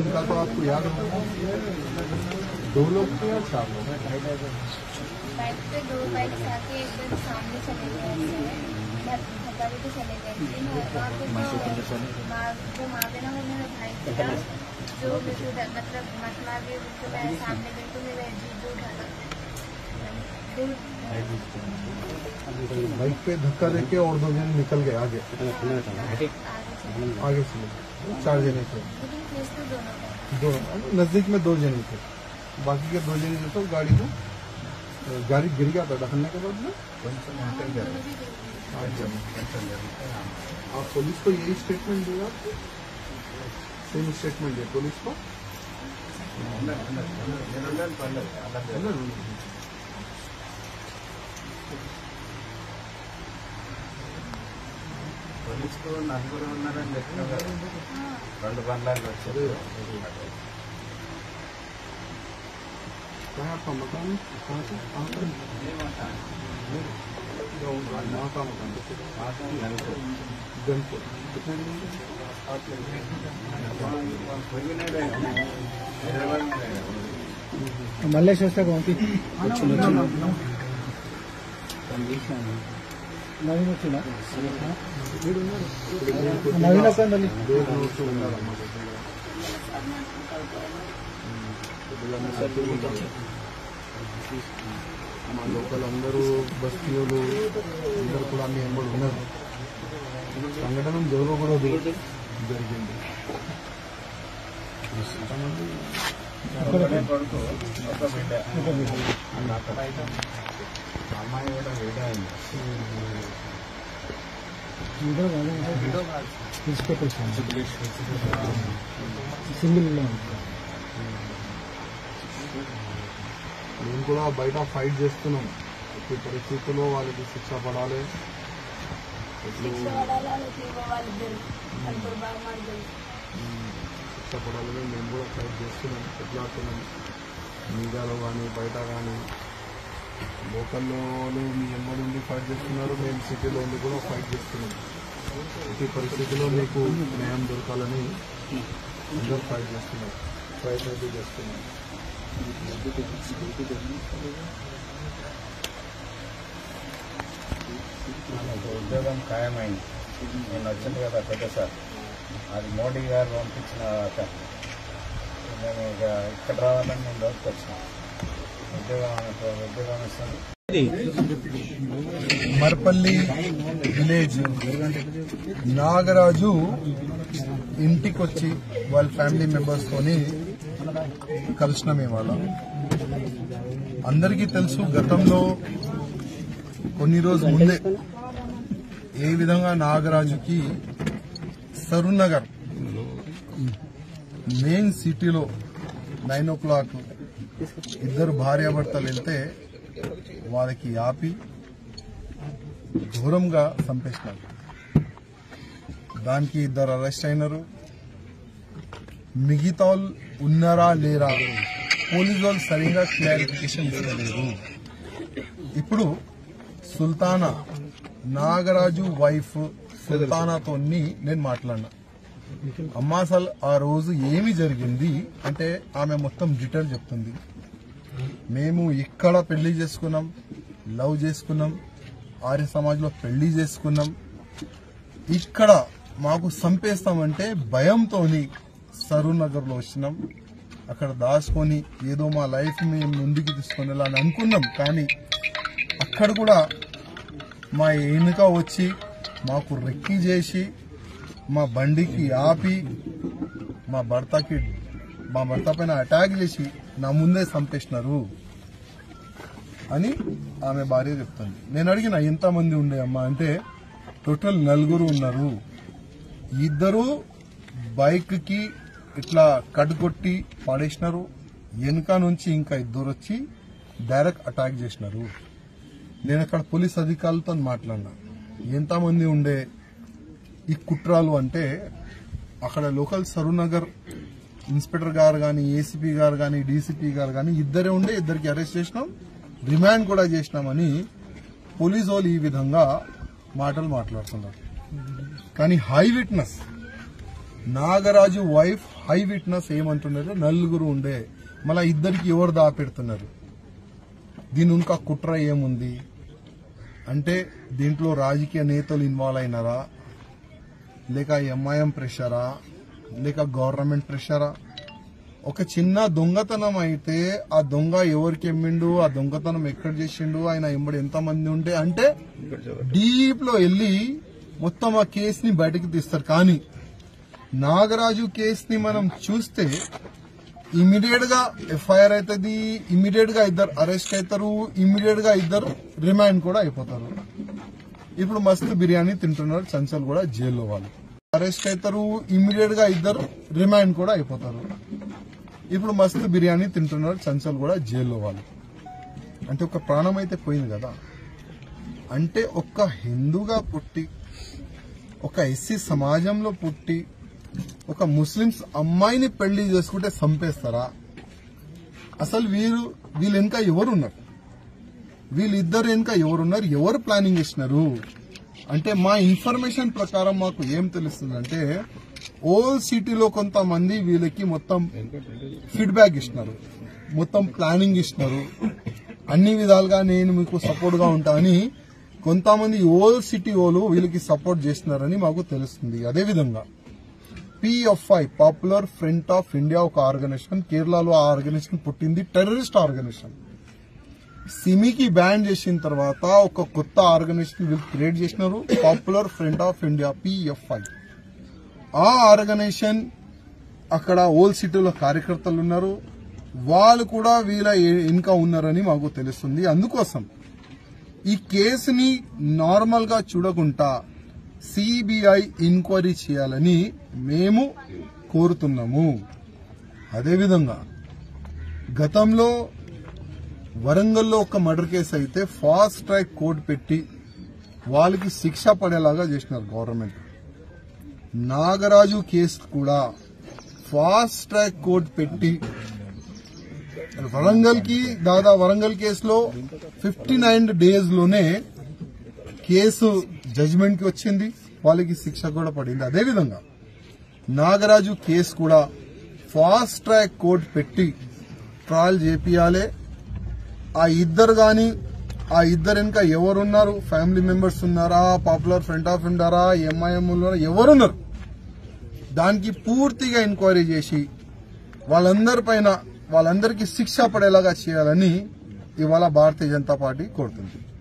दिन का तो आपको याद होगा दो लोग थे या चार लोग बाइक पे दो बाइक आके एकदम सामने चले गए ऐसे भगाने को चले गए लेकिन वहाँ पे जो माँ जो माँ बहना वो मेरा भाई था जो बिल्कुल डर- मतलब मत मार के बिल्कुल मेरे सामने बिल्कुल मेरा जीप दूर ढाला दूर बाइक पे धक्का देके और दो जन निकल गए आगे आगे चले आगे से चार जने थे लेकिन केस तो दोनों का दो नजदीक में दो जने थे बाकी के दो जने जो थे गाड़ी को गाड़ी गिर गया था दखलने के बाद में अच्छा आप पुलिस को यही स्टेटमेंट दिया सेम स्टेटमेंट दिया पुलिस को పోలీస్ కు నలుగురు ఉన్నారని చెప్పినాం కదా రెండు బండ్లాలు వచ్చారు कहाँ आपका मकान कहाँ से कहाँ पर वहाँ का मकान गनपुर कितने दिन మల్లేష్ వస్తే పంపి నవీన్ వచ్చిందా నవీన్ వస్తాను మా లోకల్ అందరూ బస్తీలు అందరూ కూడా మీ ఎంబడి ఉన్నారు సంఘటన జరగకూడదు జరిగింది ఒకటే కొడుకు ఒక బిడ్డ అమ్మాయి కూడా వీడియో అయింది తీసుకొచ్చేసాను సింగిల్ మేము కూడా బయట ఫైట్ చేస్తున్నాం ఎట్టి పరిస్థితుల్లో వాళ్ళకి శిక్ష పడాలి ఎట్లు శిక్ష పడాలని మేము కూడా ఫైట్ చేస్తున్నాం కొట్లాడుతున్నాం మీడియాలో కానీ బయట కానీ లోకల్లో మీ ఎమ్మడి ఉండి ఫైట్ చేస్తున్నారు మేము సిటీలో ఉండి కూడా ఫైట్ చేస్తున్నాం ఎట్టి పరిస్థితుల్లో మీకు న్యాయం దొరకాలని అందరూ ఫైట్ చేస్తున్నారు ఫైట్ అయితే చేస్తున్నాం నాకు ఉద్యోగం ఖాయమైంది నేను వచ్చింది కదా పెద్ద సార్ అది మోడీ గారు పంపించిన అతను నేను ఇక ఇక్కడ రావాలని నేను లోకి వచ్చిన ఉద్యోగం ఉద్యోగం ఇస్తుంది మర్పల్లి విలేజ్ నాగరాజు ఇంటికి వచ్చి వాళ్ళ ఫ్యామిలీ మెంబర్స్ తోని కలిసినాం ఇవాళ అందరికీ తెలుసు గతంలో కొన్ని రోజు ముందే ఏ విధంగా నాగరాజుకి సరూర్ నగర్ మెయిన్ సిటీలో నైన్ ఓ క్లాక్ ఇద్దరు భార్యాభర్తలు వెళ్తే వాళ్ళకి ఆపి ఘోరంగా చంపేసినారు దానికి ఇద్దరు అరెస్ట్ అయినారు మిగతా వాళ్ళు ఉన్నారా లేరా పోలీసు వాళ్ళు సరిగా క్లారిఫికేషన్ ఇవ్వలేరు ఇప్పుడు సుల్తానా నాగరాజు వైఫ్ సుల్తానాతో నేను మాట్లాడినా అమ్మా అసలు ఆ రోజు ఏమి జరిగింది అంటే ఆమె మొత్తం డీటెయిల్ చెప్తుంది మేము ఇక్కడ పెళ్లి చేసుకున్నాం లవ్ చేసుకున్నాం ఆర్య సమాజ్లో పెళ్లి చేసుకున్నాం ఇక్కడ మాకు చంపేస్తామంటే భయంతోని సరూర్ నగర్లో వచ్చినాం అక్కడ దాచుకొని ఏదో మా లైఫ్ మేము ముందుకు తీసుకొని వెళ్ళాలని అనుకున్నాం కానీ అక్కడ కూడా మా వెనుక వచ్చి మాకు రెక్కి చేసి మా బండికి ఆపి మా భర్తకి మా భర్త పైన అటాక్ చేసి నా ముందే చంపేసినారు అని ఆమె భార్య చెప్తుంది నేను అడిగిన ఎంతమంది ఉండే అమ్మా అంటే టోటల్ నలుగురు ఉన్నారు ఇద్దరు బైక్ కి ఇట్లా కట్టుకొట్టి పడేసినారు వెనుక నుంచి ఇంకా ఇద్దరు వచ్చి డైరెక్ట్ అటాక్ చేసినారు నేను అక్కడ పోలీస్ అధికారులతో మాట్లాడినా ఎంతమంది ఉండే ఈ కుట్రాలు అంటే అక్కడ లోకల్ సరూనగర్ ఇన్స్పెక్టర్ గారు కానీ ఏసీపీ గారు కానీ డీసీపీ గారు కానీ ఇద్దరే ఉండే ఇద్దరికి అరెస్ట్ చేసినాం రిమాండ్ కూడా చేసినామని పోలీసు వాళ్ళు ఈ విధంగా మాటలు మాట్లాడుతున్నారు కానీ eye witness Nagaraju wife eye witness ఏమంటున్నారు నలుగురు ఉండే మళ్ళా ఇద్దరికి ఎవరు దాపెడుతున్నారు దీని ఇంకా కుట్ర ఏముంది అంటే దీంట్లో రాజకీయ నేతలు ఇన్వాల్వ్ అయినారా లేక ఎంఐఎం ప్రెషరా లేక గవర్నమెంట్ ప్రెషరా ఒక చిన్న దొంగతనం అయితే ఆ దొంగ ఎవరికి ఎమ్మిండు ఆ దొంగతనం ఎక్కడ చేసిండు ఆయన ఎంబడి ఎంత మంది ఉంటే అంటే డీప్ లో వెళ్ళి మొత్తం ఆ కేసుని బయటకు తీస్తారు కానీ నాగరాజు కేసుని మనం చూస్తే ఇమీడియట్ గా ఎఫ్ఐఆర్ అవుతుంది ఇమీడియట్ గా ఇద్దరు అరెస్ట్ అవుతారు ఇమీడియట్ గా ఇద్దరు రిమాండ్ కూడా అయిపోతారు ఇప్పుడు మస్తు బిర్యానీ తింటున్నారు చంచల్ కూడా జైల్లో వాళ్ళు అరెస్ట్ అవుతారు ఇమీడియట్ గా ఇద్దరు రిమాండ్ కూడా అయిపోతారు ఇప్పుడు మస్తు బిర్యానీ తింటున్నారు చంచల్ కూడా జైల్లో వాళ్ళు అంటే ఒక ప్రాణం అయితే పోయింది కదా అంటే ఒక్క హిందూగా పుట్టి ఒక ఎస్సీ సమాజంలో పుట్టి ఒక ముస్లిమ్స్ అమ్మాయిని పెళ్లి చేసుకుంటే చంపేస్తారా అసలు వీరు వీళ్ళు వెనుక ఎవరున్నారు వీళ్ళిద్దరు వెనుక ఎవరున్నారు ఎవరు ప్లానింగ్ చేసినారు అంటే మా ఇన్ఫర్మేషన్ ప్రకారం మాకు ఏం తెలుస్తుందంటే ఓల్డ్ సిటీలో కొంతమంది వీళ్ళకి మొత్తం ఫీడ్బ్యాక్ ఇస్తున్నారు మొత్తం ప్లానింగ్ ఇస్తున్నారు అన్ని విధాలుగా నేను మీకు సపోర్ట్ గా ఉంటా అని కొంతమంది ఓల్డ్ సిటీ వాళ్ళు వీళ్ళకి సపోర్ట్ చేస్తున్నారని మాకు తెలుస్తుంది అదేవిధంగా PFI Popular Front of India ఒక ఆర్గనైజేషన్ కేరళలో ఆ ఆర్గనైజేషన్ పుట్టింది టెర్రరిస్ట్ ఆర్గనైజేషన్ సిమికి బ్యాన్ చేసిన తర్వాత ఒక కొత్త ఆర్గనైజేషన్ వీళ్ళు క్రియేట్ చేసినారు Popular Front of India PFI ఆ ఆర్గనైజేషన్ అక్కడ ఓల్డ్ సిటీలో కార్యకర్తలు ఉన్నారు వాళ్ళు కూడా వీళ్ళ ఇంకా ఉన్నారని మాకు తెలుస్తుంది అందుకోసం ఈ కేసుని నార్మల్ గా చూడకుండా సిబిఐ ఎంక్వైరీ చేయాలని మేము కోరుతున్నాము అదేవిధంగా గతంలో వరంగల్లో ఒక మర్డర్ కేసు అయితే ఫాస్ట్ ట్రాక్ కోర్టు పెట్టి వాళ్ళకి శిక్ష పడేలాగా చేసినారు గవర్నమెంట్ నాగరాజు కేసు కూడా ఫాస్ట్ ట్రాక్ కోర్టు పెట్టి వరంగల్ కి దాదా వరంగల్ కేసులో ఫిఫ్టీ నైన్ డేస్ లోనే కేసు జడ్జిమెంట్ కి వచ్చింది వాళ్ళకి శిక్ష కూడా పడింది అదేవిధంగా నాగరాజు కేసు కూడా ఫాస్ట్ ట్రాక్ కోర్టు పెట్టి ట్రయల్ చేపియాలి ఆ ఇద్దరు గాని ఆ ఇద్దరు వెనుక ఎవరున్నారు ఫ్యామిలీ మెంబర్స్ ఉన్నారా Popular Front of India MIM ఉన్నారా ఎవరున్నారు దానికి పూర్తిగా ఎంక్వైరీ చేసి వాళ్ళందరి పైన వాళ్ళందరికీ శిక్ష పడేలాగా చేయాలని ఇవాళ భారతీయ జనతా పార్టీ కోరుతుంది